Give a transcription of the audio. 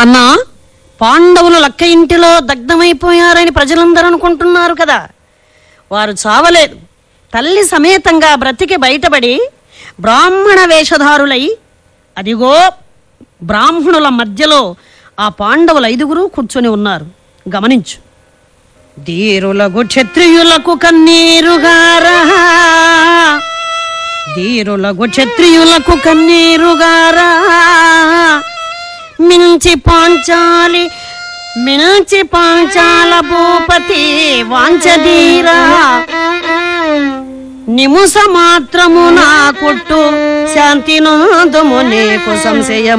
అన్నా పాండవులు లక్క ఇంటిలో దగ్ధమైపోయారని ప్రజలందరూ అనుకుంటున్నారు కదా వారు చావలేదు తల్లి సమేతంగా బ్రతికి బయటపడి బ్రాహ్మణ వేషధారులై అదిగో బ్రాహ్మణుల మధ్యలో ఆ పాండవులు ఐదుగురు కూర్చొని ఉన్నారు గమనించు ధీరులకు క్షత్రియులకు కన్నీరుగారా ధీరులకు క్షత్రియులకు కన్నీరుగారా మించి పాంచాలి మించి పాంచాల భూపతి వాంచదీరా నిముస మాత్రము నా కుట్టు శాంతి నోదుము నీకు సంశయం